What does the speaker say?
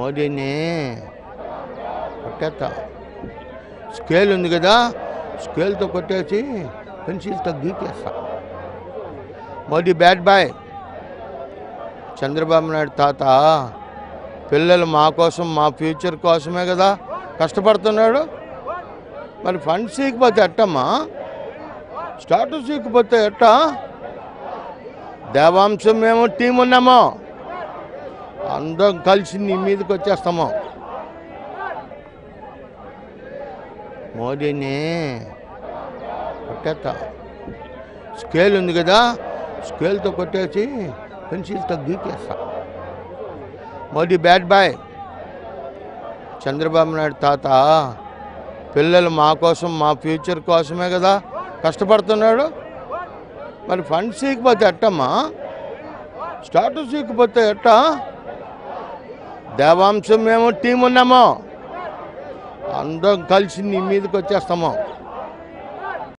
మోడీని కొట్టేస్తా స్కేల్ ఉంది కదా స్కేల్తో కొట్టేసి పెన్సిల్తో గీకేస్తా మోడీ బ్యాడ్ బాయ్ చంద్రబాబు నాయుడు తాత పిల్లలు మా కోసం మా ఫ్యూచర్ కోసమే కదా కష్టపడుతున్నాడు మరి ఫండ్స్ ఇకపోతే ఎట్టమ్మా స్టాటస్ ఇకపోతే ఎట్టా దేవాంశం మేము టీం ఉన్నామో అందరం కలిసి నీ మీదకి వచ్చేస్తాము మోడీని కొట్టేస్తా స్కేల్ ఉంది కదా స్కేల్తో కొట్టేసి పెన్సిల్తో గీకేస్తా మోడీ బ్యాడ్ బాయ్ చంద్రబాబు నాయుడు తాత పిల్లలు మా కోసం మా ఫ్యూచర్ కోసమే కదా కష్టపడుతున్నాడు మరి ఫండ్స్ ఇకపోతే ఎట్టమ్మా స్టాటస్ ఇకపోతే ఎట్టా దేవాంశం మేము టీం ఉన్నామో అందరం కలిసి నీ మీదకి వచ్చేస్తాము